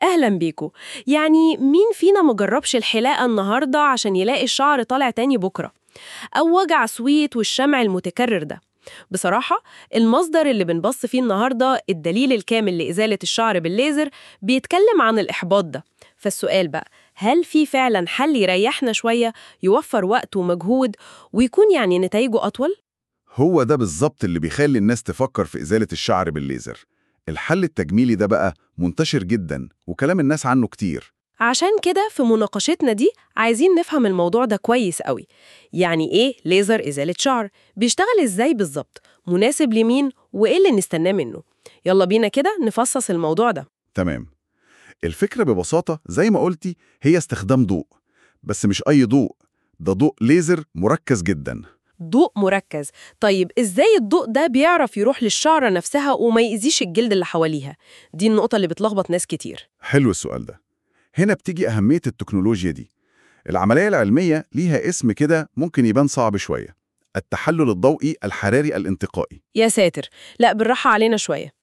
أهلا بيكو يعني مين فينا مجربش الحلاقة النهاردة عشان يلاقي الشعر طالع تاني بكرة أو وجع سويت والشمع المتكرر ده بصراحة المصدر اللي بنبص فيه النهاردة الدليل الكامل لإزالة الشعر بالليزر بيتكلم عن الإحباط ده فالسؤال بقى هل في فعلا حل يريحنا شوية يوفر وقت ومجهود ويكون يعني نتائجه أطول؟ هو ده بالظبط اللي بيخلي الناس تفكر في إزالة الشعر بالليزر الحل التجميلي ده بقى منتشر جدا وكلام الناس عنه كتير عشان كده في مناقشتنا دي عايزين نفهم الموضوع ده كويس قوي يعني ايه ليزر إزالة شعر بيشتغل ازاي بالظبط مناسب لمين وايه اللي نستناه منه يلا بينا كده نفصص الموضوع ده تمام الفكرة ببساطة زي ما قلتي هي استخدام ضوء بس مش أي ضوء ده ضوء ليزر مركز جدا ضوء مركز طيب ازاي الضوء ده بيعرف يروح للشعرة نفسها وما يأذيش الجلد اللي حواليها دي النقطة اللي بتلخبط ناس كتير حلو السؤال ده هنا بتيجي أهمية التكنولوجيا دي العملية العلمية ليها اسم كده ممكن يبان صعب شوية التحلل الضوئي الحراري الانتقائي يا ساتر لا بالراحة علينا شوية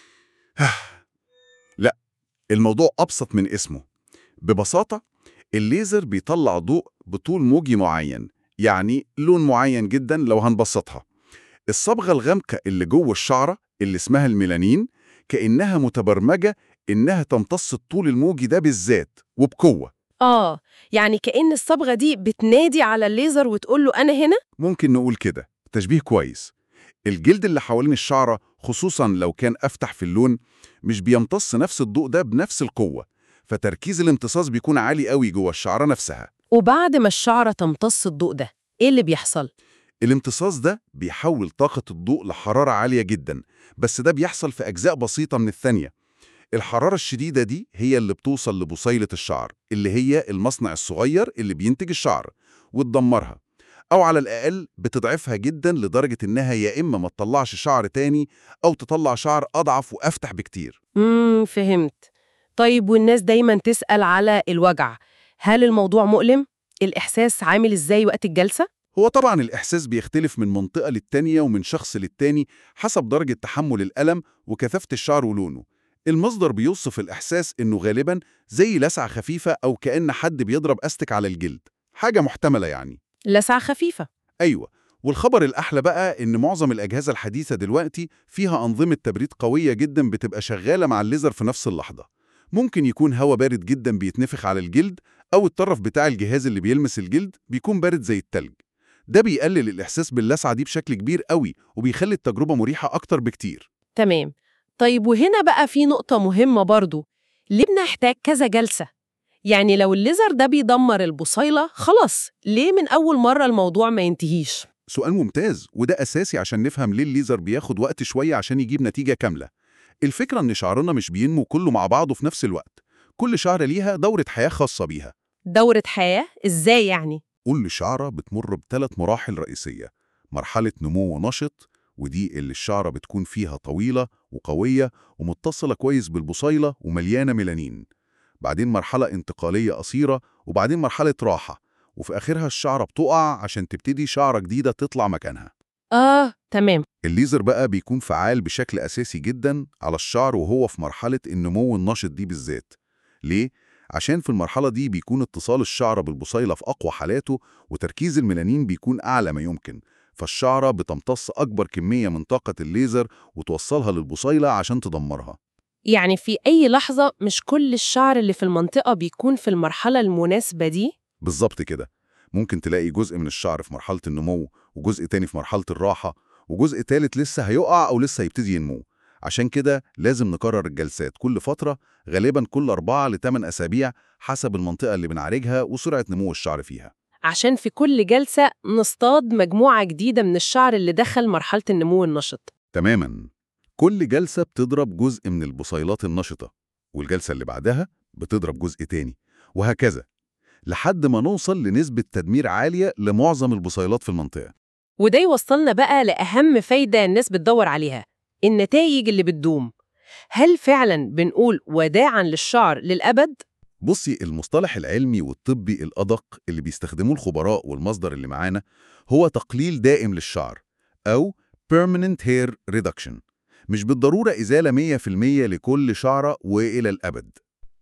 لا الموضوع أبسط من اسمه ببساطة الليزر بيطلع ضوء بطول موجي معين يعني لون معين جدا لو هنبسطها الصبغة الغامقة اللي جوه الشعرة اللي اسمها الميلانين كأنها متبرمجة إنها تمتص الطول الموجي ده بالذات وبقوة آه يعني كأن الصبغة دي بتنادي على الليزر وتقول له أنا هنا ممكن نقول كده تشبيه كويس الجلد اللي حوالين الشعرة خصوصا لو كان أفتح في اللون مش بيمتص نفس الضوء ده بنفس القوة فتركيز الامتصاص بيكون عالي قوي جوه الشعرة نفسها وبعد ما الشعرة تمتص الضوء ده إيه اللي بيحصل؟ الامتصاص ده بيحول طاقة الضوء لحرارة عالية جدا بس ده بيحصل في أجزاء بسيطة من الثانية الحرارة الشديدة دي هي اللي بتوصل لبصيلة الشعر اللي هي المصنع الصغير اللي بينتج الشعر وتدمرها أو على الأقل بتضعفها جدا لدرجة إنها يا إما ما تطلعش شعر تاني أو تطلع شعر أضعف وأفتح بكتير امم فهمت طيب والناس دايما تسأل على الوجع هل الموضوع مؤلم؟ الإحساس عامل إزاي وقت الجلسة؟ هو طبعا الإحساس بيختلف من منطقة للتانية ومن شخص للتاني حسب درجة تحمل الألم وكثافة الشعر ولونه المصدر بيوصف الإحساس إنه غالبا زي لسعة خفيفة أو كأن حد بيضرب أستك على الجلد حاجة محتملة يعني لسعة خفيفة أيوة والخبر الأحلى بقى إن معظم الأجهزة الحديثة دلوقتي فيها أنظمة تبريد قوية جدا بتبقى شغالة مع الليزر في نفس اللحظة ممكن يكون هواء بارد جدا بيتنفخ على الجلد أو الطرف بتاع الجهاز اللي بيلمس الجلد بيكون بارد زي التلج ده بيقلل الإحساس باللسعة دي بشكل كبير قوي وبيخلي التجربة مريحة أكتر بكتير تمام طيب وهنا بقى في نقطة مهمة برضو ليه بنحتاج كذا جلسة؟ يعني لو الليزر ده بيدمر البصيلة خلاص ليه من أول مرة الموضوع ما ينتهيش؟ سؤال ممتاز وده أساسي عشان نفهم ليه الليزر بياخد وقت شوية عشان يجيب نتيجة كاملة الفكرة إن شعرنا مش بينمو كله مع بعضه في نفس الوقت كل شعر ليها دورة حياة خاصة بيها دورة حياة؟ إزاي يعني؟ كل شعرة بتمر بثلاث مراحل رئيسية مرحلة نمو نشط ودي اللي الشعرة بتكون فيها طويلة وقوية ومتصلة كويس بالبصيلة ومليانة ميلانين بعدين مرحلة انتقالية قصيرة وبعدين مرحلة راحة وفي آخرها الشعرة بتقع عشان تبتدي شعرة جديدة تطلع مكانها آه تمام الليزر بقى بيكون فعال بشكل أساسي جدا على الشعر وهو في مرحلة النمو النشط دي بالذات ليه؟ عشان في المرحلة دي بيكون اتصال الشعرة بالبصيلة في أقوى حالاته وتركيز الميلانين بيكون أعلى ما يمكن فالشعرة بتمتص أكبر كمية من طاقة الليزر وتوصلها للبصيلة عشان تدمرها يعني في أي لحظة مش كل الشعر اللي في المنطقة بيكون في المرحلة المناسبة دي؟ بالظبط كده ممكن تلاقي جزء من الشعر في مرحلة النمو وجزء تاني في مرحلة الراحة وجزء تالت لسه هيقع أو لسه هيبتدي ينمو عشان كده لازم نكرر الجلسات كل فترة غالبا كل 4 ل 8 أسابيع حسب المنطقة اللي بنعالجها وسرعة نمو الشعر فيها عشان في كل جلسة نصطاد مجموعة جديدة من الشعر اللي دخل مرحلة النمو النشط تماما كل جلسة بتضرب جزء من البصيلات النشطة والجلسة اللي بعدها بتضرب جزء تاني وهكذا لحد ما نوصل لنسبة تدمير عالية لمعظم البصيلات في المنطقة وده يوصلنا بقى لأهم فايدة الناس بتدور عليها النتائج اللي بتدوم هل فعلا بنقول وداعا للشعر للأبد؟ بصي المصطلح العلمي والطبي الأدق اللي بيستخدموه الخبراء والمصدر اللي معانا هو تقليل دائم للشعر أو permanent hair reduction مش بالضرورة إزالة 100% لكل شعرة وإلى الأبد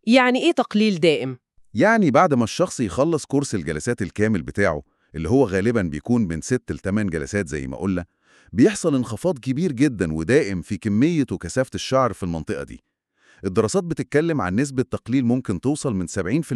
يعني إيه تقليل دائم؟ يعني بعد ما الشخص يخلص كورس الجلسات الكامل بتاعه اللي هو غالبا بيكون من 6 ل 8 جلسات زي ما قلنا بيحصل انخفاض كبير جدا ودائم في كمية وكثافة الشعر في المنطقة دي الدراسات بتتكلم عن نسبة تقليل ممكن توصل من 70%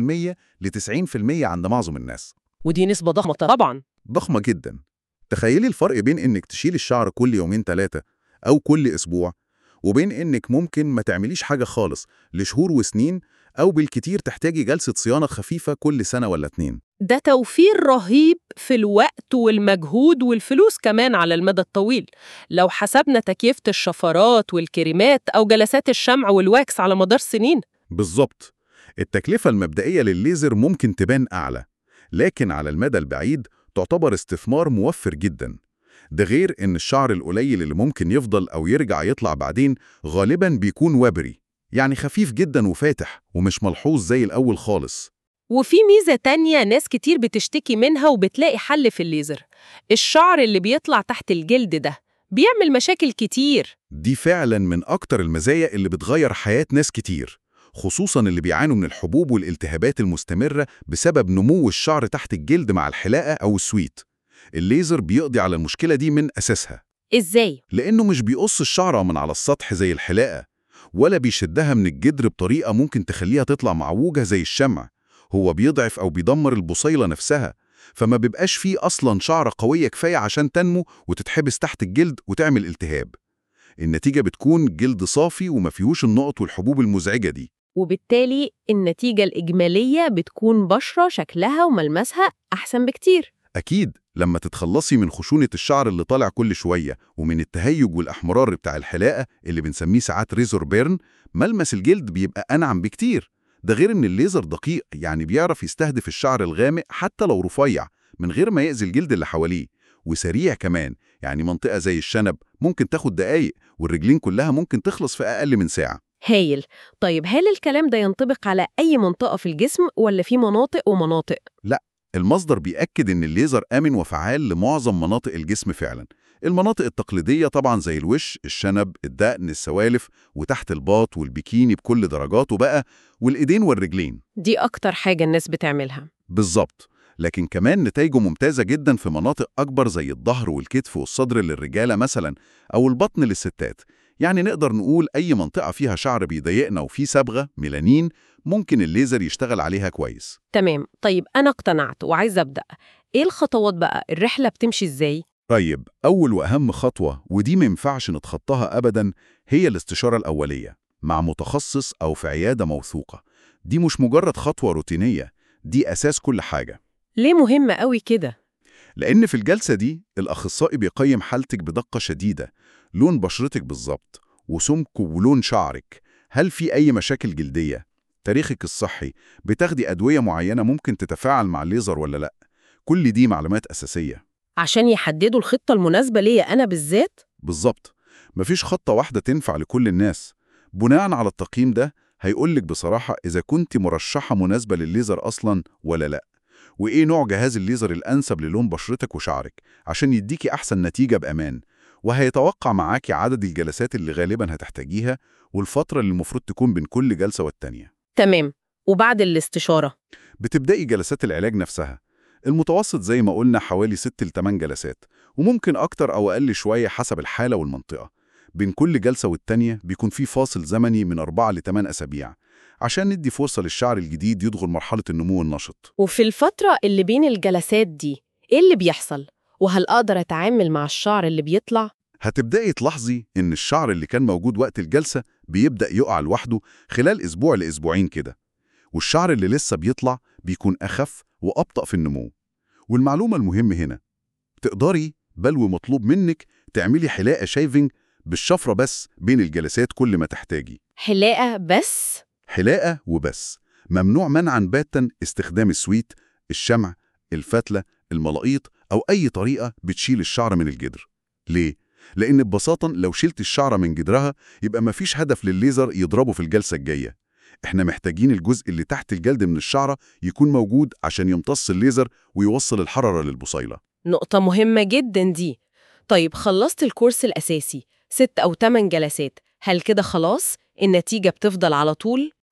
ل 90% عند معظم الناس ودي نسبة ضخمة طبعا ضخمة جدا تخيلي الفرق بين إنك تشيل الشعر كل يومين ثلاثة أو كل أسبوع وبين إنك ممكن ما تعمليش حاجة خالص لشهور وسنين أو بالكتير تحتاجي جلسة صيانة خفيفة كل سنة ولا اتنين ده توفير رهيب في الوقت والمجهود والفلوس كمان على المدى الطويل لو حسبنا تكيفة الشفرات والكريمات أو جلسات الشمع والواكس على مدار سنين بالظبط التكلفة المبدئية للليزر ممكن تبان أعلى لكن على المدى البعيد تعتبر استثمار موفر جدا ده غير إن الشعر القليل اللي ممكن يفضل أو يرجع يطلع بعدين غالبا بيكون وبري يعني خفيف جدا وفاتح ومش ملحوظ زي الأول خالص وفي ميزة تانية ناس كتير بتشتكي منها وبتلاقي حل في الليزر الشعر اللي بيطلع تحت الجلد ده بيعمل مشاكل كتير دي فعلا من أكتر المزايا اللي بتغير حياة ناس كتير خصوصا اللي بيعانوا من الحبوب والالتهابات المستمرة بسبب نمو الشعر تحت الجلد مع الحلاقة أو السويت الليزر بيقضي على المشكلة دي من أساسها إزاي؟ لأنه مش بيقص الشعرة من على السطح زي الحلاقة ولا بيشدها من الجدر بطريقة ممكن تخليها تطلع معوجة زي الشمع هو بيضعف أو بيدمر البصيلة نفسها فما بيبقاش فيه أصلا شعرة قوية كفاية عشان تنمو وتتحبس تحت الجلد وتعمل التهاب النتيجة بتكون جلد صافي وما فيهوش النقط والحبوب المزعجة دي وبالتالي النتيجة الإجمالية بتكون بشرة شكلها وملمسها أحسن بكتير أكيد لما تتخلصي من خشونة الشعر اللي طالع كل شوية ومن التهيج والأحمرار بتاع الحلاقة اللي بنسميه ساعات ريزور بيرن ملمس الجلد بيبقى أنعم بكتير ده غير إن الليزر دقيق يعني بيعرف يستهدف الشعر الغامق حتى لو رفيع من غير ما يأذي الجلد اللي حواليه وسريع كمان يعني منطقة زي الشنب ممكن تاخد دقايق والرجلين كلها ممكن تخلص في أقل من ساعة هايل طيب هل الكلام ده ينطبق على أي منطقة في الجسم ولا في مناطق ومناطق؟ المصدر بيأكد إن الليزر آمن وفعال لمعظم مناطق الجسم فعلا المناطق التقليدية طبعا زي الوش، الشنب، الدقن، السوالف وتحت الباط والبيكيني بكل درجاته بقى والإيدين والرجلين دي أكتر حاجة الناس بتعملها بالظبط لكن كمان نتائجه ممتازة جدا في مناطق أكبر زي الظهر والكتف والصدر للرجالة مثلا أو البطن للستات يعني نقدر نقول أي منطقة فيها شعر بيضايقنا وفيه صبغة ميلانين ممكن الليزر يشتغل عليها كويس تمام طيب أنا اقتنعت وعايزة أبدأ إيه الخطوات بقى؟ الرحلة بتمشي إزاي؟ طيب أول وأهم خطوة ودي ما ينفعش نتخطاها أبدا هي الاستشارة الأولية مع متخصص أو في عيادة موثوقة دي مش مجرد خطوة روتينية دي أساس كل حاجة ليه مهمة قوي كده؟ لأن في الجلسة دي الأخصائي بيقيم حالتك بدقة شديدة لون بشرتك بالظبط وسمك ولون شعرك هل في أي مشاكل جلدية تاريخك الصحي بتاخدي أدوية معينة ممكن تتفاعل مع الليزر ولا لأ كل دي معلومات أساسية عشان يحددوا الخطة المناسبة ليا أنا بالذات؟ بالظبط مفيش خطة واحدة تنفع لكل الناس بناء على التقييم ده هيقولك بصراحة إذا كنت مرشحة مناسبة للليزر أصلا ولا لأ وإيه نوع جهاز الليزر الأنسب للون بشرتك وشعرك عشان يديكي أحسن نتيجة بأمان وهيتوقع معاكي عدد الجلسات اللي غالبا هتحتاجيها والفترة اللي المفروض تكون بين كل جلسة والتانية تمام وبعد الاستشارة بتبدأي جلسات العلاج نفسها المتوسط زي ما قلنا حوالي 6 ل 8 جلسات وممكن أكتر أو أقل شوية حسب الحالة والمنطقة بين كل جلسة والتانية بيكون في فاصل زمني من 4 ل 8 أسابيع عشان ندي فرصة للشعر الجديد يدخل مرحلة النمو النشط وفي الفترة اللي بين الجلسات دي إيه اللي بيحصل؟ وهل أقدر أتعامل مع الشعر اللي بيطلع؟ هتبدأي تلاحظي إن الشعر اللي كان موجود وقت الجلسة بيبدأ يقع لوحده خلال أسبوع لأسبوعين كده والشعر اللي لسه بيطلع بيكون أخف وأبطأ في النمو والمعلومة المهمة هنا تقدري بل ومطلوب منك تعملي حلاقة شايفنج بالشفرة بس بين الجلسات كل ما تحتاجي حلاقة بس؟ حلاقة وبس ممنوع منعا باتا استخدام السويت الشمع الفتلة الملاقيط أو أي طريقة بتشيل الشعر من الجدر ليه؟ لأن ببساطة لو شلت الشعرة من جدرها يبقى مفيش هدف للليزر يضربه في الجلسة الجاية احنا محتاجين الجزء اللي تحت الجلد من الشعرة يكون موجود عشان يمتص الليزر ويوصل الحرارة للبصيلة نقطة مهمة جدا دي طيب خلصت الكورس الأساسي ست أو تمن جلسات هل كده خلاص؟ النتيجة بتفضل على طول؟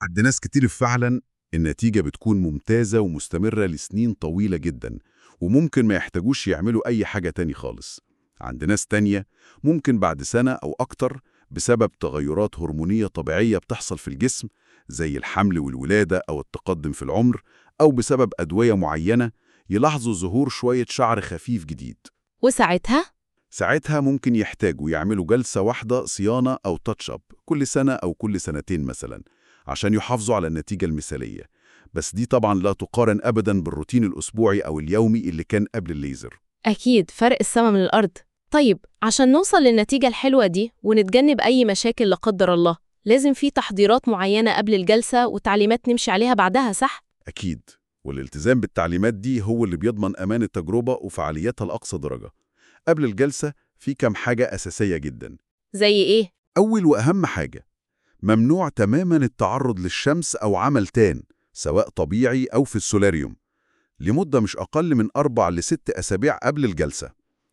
عند ناس كتير فعلا النتيجة بتكون ممتازة ومستمرة لسنين طويلة جدا وممكن ما يحتاجوش يعملوا أي حاجة تاني خالص عند ناس تانية ممكن بعد سنة أو أكتر بسبب تغيرات هرمونية طبيعية بتحصل في الجسم زي الحمل والولادة أو التقدم في العمر أو بسبب أدوية معينة يلاحظوا ظهور شوية شعر خفيف جديد وساعتها ساعتها ممكن يحتاجوا يعملوا جلسة واحدة صيانة أو تاتش اب كل سنة أو كل سنتين مثلا عشان يحافظوا على النتيجة المثالية بس دي طبعا لا تقارن أبدا بالروتين الأسبوعي أو اليومي اللي كان قبل الليزر أكيد فرق السما من الأرض طيب عشان نوصل للنتيجة الحلوة دي ونتجنب أي مشاكل لا قدر الله لازم في تحضيرات معينة قبل الجلسة وتعليمات نمشي عليها بعدها صح؟ أكيد والالتزام بالتعليمات دي هو اللي بيضمن أمان التجربة وفعاليتها لأقصى درجة قبل الجلسة في كم حاجة أساسية جدا زي إيه؟ أول وأهم حاجة ممنوع تماما التعرض للشمس أو عمل تان سواء طبيعي أو في السولاريوم لمدة مش أقل من أربع لست أسابيع قبل الجلسة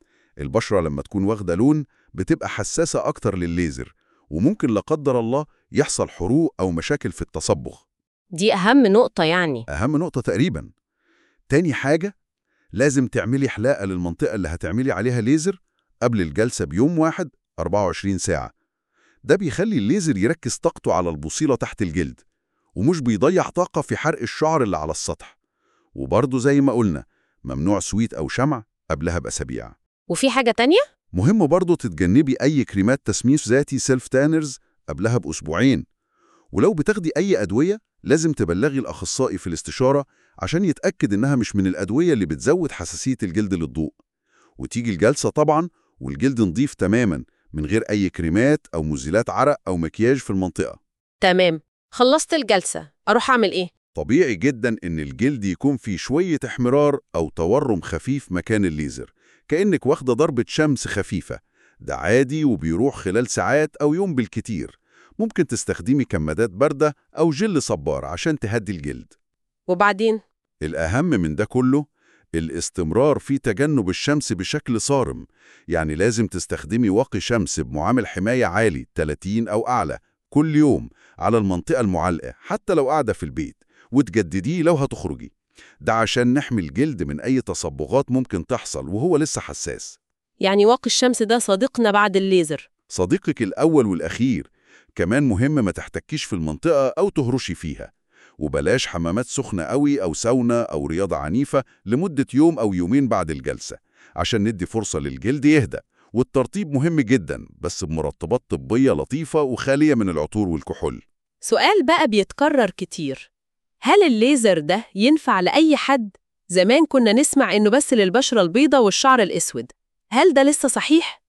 البشرة لما تكون واخدة لون بتبقى حساسة أكتر للليزر وممكن لا قدر الله يحصل حروق أو مشاكل في التصبغ دي أهم نقطة يعني أهم نقطة تقريبا تاني حاجة لازم تعملي حلاقة للمنطقة اللي هتعملي عليها ليزر قبل الجلسة بيوم واحد 24 ساعة ده بيخلي الليزر يركز طاقته على البصيلة تحت الجلد ومش بيضيع طاقة في حرق الشعر اللي على السطح وبرضه زي ما قلنا ممنوع سويت أو شمع قبلها بأسابيع وفي حاجة تانية؟ مهم برضه تتجنبي أي كريمات تسميس ذاتي سيلف تانرز قبلها بأسبوعين ولو بتاخدي أي أدوية لازم تبلغي الأخصائي في الاستشارة عشان يتأكد إنها مش من الأدوية اللي بتزود حساسية الجلد للضوء وتيجي الجلسة طبعا والجلد نظيف تماما من غير أي كريمات أو مزيلات عرق أو مكياج في المنطقة تمام خلصت الجلسة أروح أعمل إيه؟ طبيعي جدا إن الجلد يكون فيه شوية احمرار أو تورم خفيف مكان الليزر كأنك واخدة ضربة شمس خفيفة ده عادي وبيروح خلال ساعات أو يوم بالكتير ممكن تستخدمي كمادات باردة أو جل صبار عشان تهدي الجلد وبعدين؟ الأهم من ده كله الاستمرار في تجنب الشمس بشكل صارم يعني لازم تستخدمي واقي شمس بمعامل حماية عالي 30 أو أعلى كل يوم على المنطقة المعلقة حتى لو قاعدة في البيت وتجدديه لو هتخرجي ده عشان نحمي الجلد من أي تصبغات ممكن تحصل وهو لسه حساس يعني واقي الشمس ده صديقنا بعد الليزر صديقك الأول والأخير كمان مهم ما تحتكيش في المنطقة أو تهرشي فيها وبلاش حمامات سخنة قوي أو ساونا أو رياضة عنيفة لمدة يوم أو يومين بعد الجلسة عشان ندي فرصة للجلد يهدى والترطيب مهم جدا بس بمرطبات طبية لطيفة وخالية من العطور والكحول سؤال بقى بيتكرر كتير هل الليزر ده ينفع لأي حد؟ زمان كنا نسمع إنه بس للبشرة البيضة والشعر الأسود هل ده لسه صحيح؟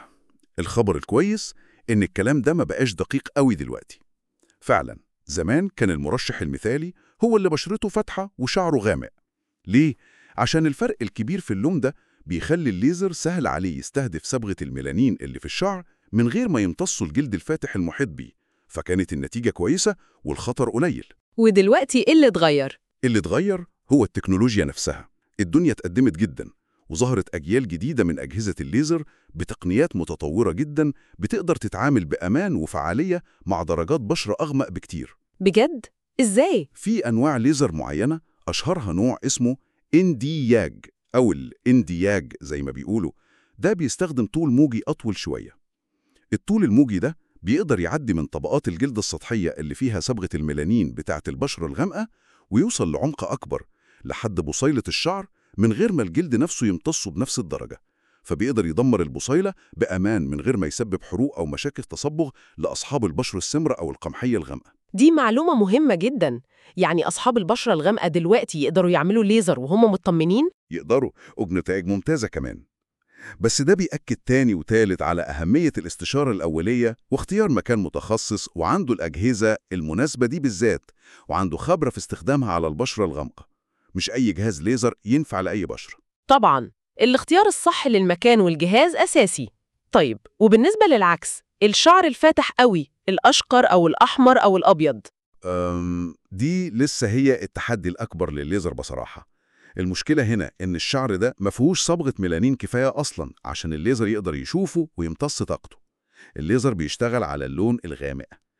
الخبر الكويس إن الكلام ده ما بقاش دقيق قوي دلوقتي فعلا زمان كان المرشح المثالي هو اللي بشرته فاتحة وشعره غامق ليه؟ عشان الفرق الكبير في اللون ده بيخلي الليزر سهل عليه يستهدف صبغة الميلانين اللي في الشعر من غير ما يمتصوا الجلد الفاتح المحيط بيه فكانت النتيجة كويسة والخطر قليل ودلوقتي إيه اللي اتغير؟ اللي اتغير هو التكنولوجيا نفسها الدنيا اتقدمت جدا وظهرت أجيال جديدة من أجهزة الليزر بتقنيات متطورة جدا بتقدر تتعامل بأمان وفعالية مع درجات بشرة أغمق بكتير بجد؟ إزاي؟ في أنواع ليزر معينة أشهرها نوع اسمه اندياج أو الاندياج زي ما بيقولوا ده بيستخدم طول موجي أطول شوية الطول الموجي ده بيقدر يعدي من طبقات الجلد السطحية اللي فيها صبغة الميلانين بتاعة البشرة الغامقة ويوصل لعمق أكبر لحد بصيلة الشعر من غير ما الجلد نفسه يمتصه بنفس الدرجة فبيقدر يدمر البصيلة بأمان من غير ما يسبب حروق أو مشاكل تصبغ لأصحاب البشرة السمراء أو القمحية الغامقة دي معلومة مهمة جدا يعني أصحاب البشرة الغامقة دلوقتي يقدروا يعملوا ليزر وهم مطمنين؟ يقدروا وبنتائج ممتازة كمان بس ده بيأكد تاني وتالت على أهمية الاستشارة الأولية واختيار مكان متخصص وعنده الأجهزة المناسبة دي بالذات وعنده خبرة في استخدامها على البشرة الغامقة مش أي جهاز ليزر ينفع لأي بشرة طبعا الاختيار الصح للمكان والجهاز أساسي طيب وبالنسبة للعكس الشعر الفاتح قوي الأشقر أو الأحمر أو الأبيض أم دي لسه هي التحدي الأكبر للليزر بصراحة المشكلة هنا إن الشعر ده مفهوش صبغة ميلانين كفاية أصلاً عشان الليزر يقدر يشوفه ويمتص طاقته الليزر بيشتغل على اللون الغامق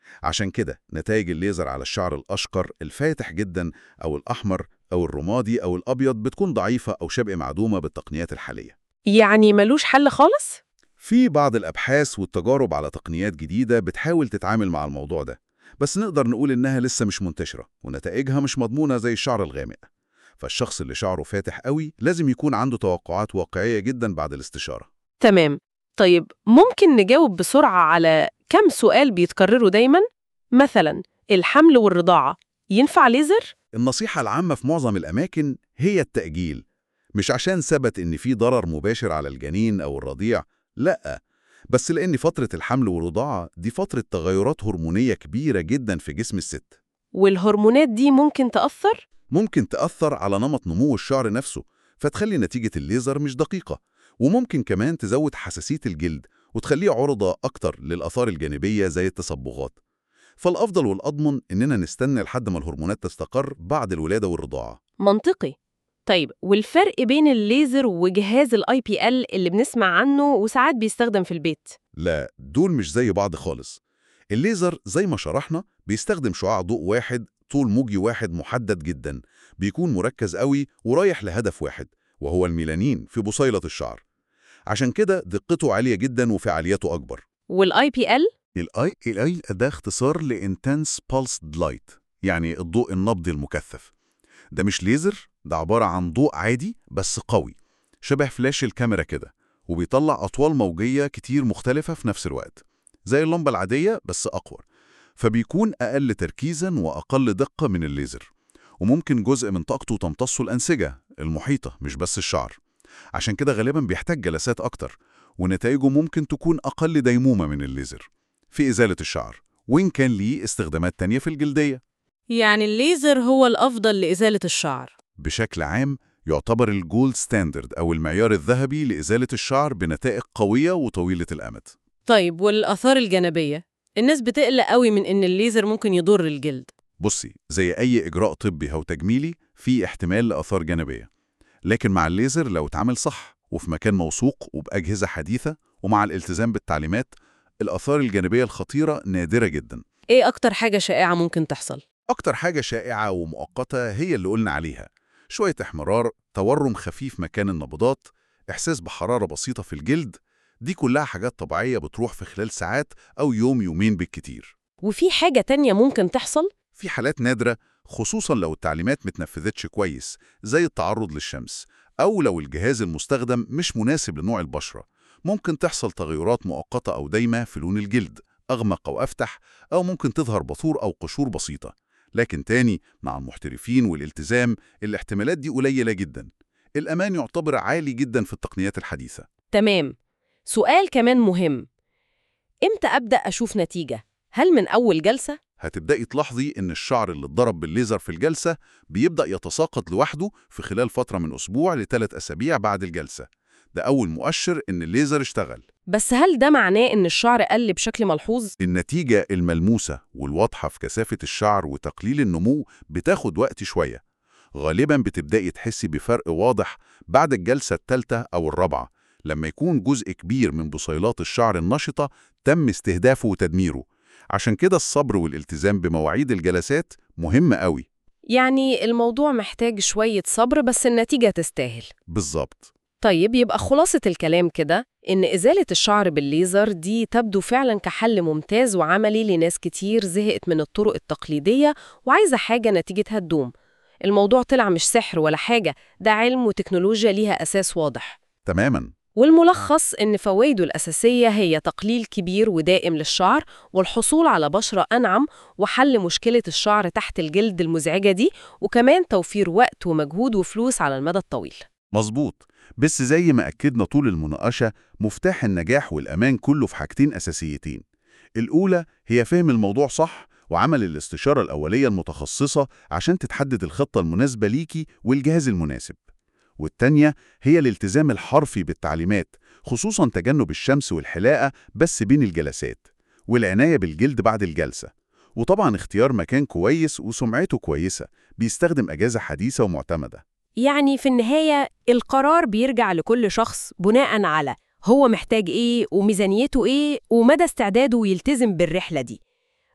عشان كده نتائج الليزر على الشعر الأشقر الفاتح جدا أو الأحمر أو الرمادي أو الأبيض بتكون ضعيفة أو شبه معدومة بالتقنيات الحالية يعني ملوش حل خالص؟ في بعض الأبحاث والتجارب على تقنيات جديدة بتحاول تتعامل مع الموضوع ده بس نقدر نقول إنها لسه مش منتشرة ونتائجها مش مضمونة زي الشعر الغامق فالشخص اللي شعره فاتح قوي لازم يكون عنده توقعات واقعية جدا بعد الاستشارة تمام طيب ممكن نجاوب بسرعة على كم سؤال بيتكرروا دايما؟ مثلا الحمل والرضاعة ينفع ليزر؟ النصيحة العامة في معظم الأماكن هي التأجيل مش عشان ثبت إن في ضرر مباشر على الجنين أو الرضيع لأ بس لأن فترة الحمل والرضاعة دي فترة تغيرات هرمونية كبيرة جدا في جسم الست والهرمونات دي ممكن تأثر؟ ممكن تأثر على نمط نمو الشعر نفسه فتخلي نتيجة الليزر مش دقيقة وممكن كمان تزود حساسية الجلد وتخليه عرضة أكتر للآثار الجانبية زي التصبغات فالأفضل والأضمن إننا نستنى لحد ما الهرمونات تستقر بعد الولادة والرضاعة منطقي طيب والفرق بين الليزر وجهاز الاي بي ال اللي بنسمع عنه وساعات بيستخدم في البيت لا دول مش زي بعض خالص الليزر زي ما شرحنا بيستخدم شعاع ضوء واحد طول موجي واحد محدد جدا بيكون مركز قوي ورايح لهدف واحد وهو الميلانين في بصيلة الشعر عشان كده دقته عالية جدا وفعاليته أكبر والاي بي ال الاي الاي ده اختصار لانتنس بالسد لايت يعني الضوء النبضي المكثف ده مش ليزر ده عبارة عن ضوء عادي بس قوي شبه فلاش الكاميرا كده وبيطلع أطوال موجية كتير مختلفة في نفس الوقت زي اللمبة العادية بس أقوى فبيكون أقل تركيزا وأقل دقة من الليزر وممكن جزء من طاقته تمتصه الأنسجة المحيطة مش بس الشعر عشان كده غالبا بيحتاج جلسات أكتر ونتائجه ممكن تكون أقل ديمومة من الليزر في إزالة الشعر وإن كان ليه استخدامات تانية في الجلدية يعني الليزر هو الأفضل لإزالة الشعر بشكل عام يعتبر الجولد ستاندرد أو المعيار الذهبي لإزالة الشعر بنتائج قوية وطويلة الأمد طيب والآثار الجانبية الناس بتقلق قوي من إن الليزر ممكن يضر الجلد بصي زي أي إجراء طبي أو تجميلي في احتمال لآثار جانبية لكن مع الليزر لو اتعمل صح وفي مكان موثوق وبأجهزة حديثة ومع الالتزام بالتعليمات الآثار الجانبية الخطيرة نادرة جدا إيه أكتر حاجة شائعة ممكن تحصل؟ أكتر حاجة شائعة ومؤقتة هي اللي قلنا عليها شوية احمرار، تورم خفيف مكان النبضات، إحساس بحرارة بسيطة في الجلد دي كلها حاجات طبيعية بتروح في خلال ساعات أو يوم يومين بالكتير وفي حاجة تانية ممكن تحصل؟ في حالات نادرة خصوصا لو التعليمات متنفذتش كويس زي التعرض للشمس أو لو الجهاز المستخدم مش مناسب لنوع البشرة ممكن تحصل تغيرات مؤقتة أو دايمة في لون الجلد أغمق أو أفتح أو ممكن تظهر بثور أو قشور بسيطة لكن تاني مع المحترفين والالتزام الاحتمالات دي قليلة جدا الأمان يعتبر عالي جدا في التقنيات الحديثة تمام سؤال كمان مهم إمتى أبدأ أشوف نتيجة؟ هل من أول جلسة؟ هتبدأي تلاحظي إن الشعر اللي اتضرب بالليزر في الجلسة بيبدأ يتساقط لوحده في خلال فترة من أسبوع لثلاث أسابيع بعد الجلسة ده أول مؤشر إن الليزر اشتغل بس هل ده معناه إن الشعر قل بشكل ملحوظ؟ النتيجة الملموسة والواضحة في كثافة الشعر وتقليل النمو بتاخد وقت شوية غالبا بتبدأي تحسي بفرق واضح بعد الجلسة الثالثة أو الرابعة لما يكون جزء كبير من بصيلات الشعر النشطة تم استهدافه وتدميره عشان كده الصبر والالتزام بمواعيد الجلسات مهم قوي يعني الموضوع محتاج شوية صبر بس النتيجة تستاهل بالظبط طيب يبقى خلاصة الكلام كده إن إزالة الشعر بالليزر دي تبدو فعلا كحل ممتاز وعملي لناس كتير زهقت من الطرق التقليدية وعايزة حاجة نتيجتها تدوم الموضوع طلع مش سحر ولا حاجة ده علم وتكنولوجيا ليها أساس واضح تماما والملخص إن فوائده الأساسية هي تقليل كبير ودائم للشعر والحصول على بشرة أنعم وحل مشكلة الشعر تحت الجلد المزعجة دي وكمان توفير وقت ومجهود وفلوس على المدى الطويل مظبوط بس زي ما أكدنا طول المناقشة مفتاح النجاح والأمان كله في حاجتين أساسيتين الأولى هي فهم الموضوع صح وعمل الاستشارة الأولية المتخصصة عشان تتحدد الخطة المناسبة ليكي والجهاز المناسب والتانية هي الالتزام الحرفي بالتعليمات خصوصا تجنب الشمس والحلاقة بس بين الجلسات والعناية بالجلد بعد الجلسة وطبعا اختيار مكان كويس وسمعته كويسة بيستخدم أجهزة حديثة ومعتمدة يعني في النهاية القرار بيرجع لكل شخص بناء على هو محتاج إيه وميزانيته إيه ومدى استعداده يلتزم بالرحلة دي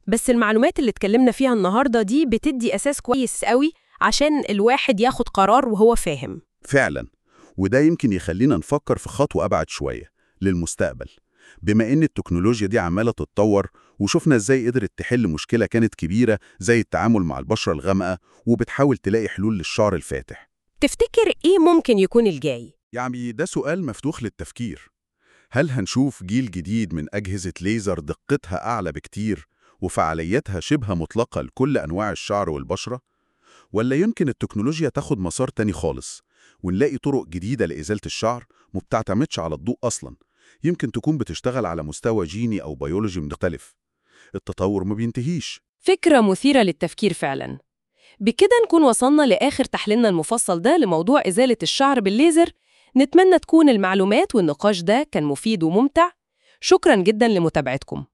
بس المعلومات اللي اتكلمنا فيها النهاردة دي بتدي أساس كويس قوي عشان الواحد ياخد قرار وهو فاهم فعلا وده يمكن يخلينا نفكر في خطوة أبعد شوية للمستقبل بما إن التكنولوجيا دي عمالة تتطور وشفنا إزاي قدرت تحل مشكلة كانت كبيرة زي التعامل مع البشرة الغامقة وبتحاول تلاقي حلول للشعر الفاتح تفتكر إيه ممكن يكون الجاي؟ يعني ده سؤال مفتوح للتفكير هل هنشوف جيل جديد من أجهزة ليزر دقتها أعلى بكتير وفعاليتها شبه مطلقة لكل أنواع الشعر والبشرة؟ ولا يمكن التكنولوجيا تاخد مسار تاني خالص ونلاقي طرق جديدة لإزالة الشعر ما بتعتمدش على الضوء أصلاً يمكن تكون بتشتغل على مستوى جيني أو بيولوجي مختلف التطور ما بينتهيش فكرة مثيرة للتفكير فعلا بكده نكون وصلنا لآخر تحليلنا المفصل ده لموضوع إزالة الشعر بالليزر نتمنى تكون المعلومات والنقاش ده كان مفيد وممتع شكرا جدا لمتابعتكم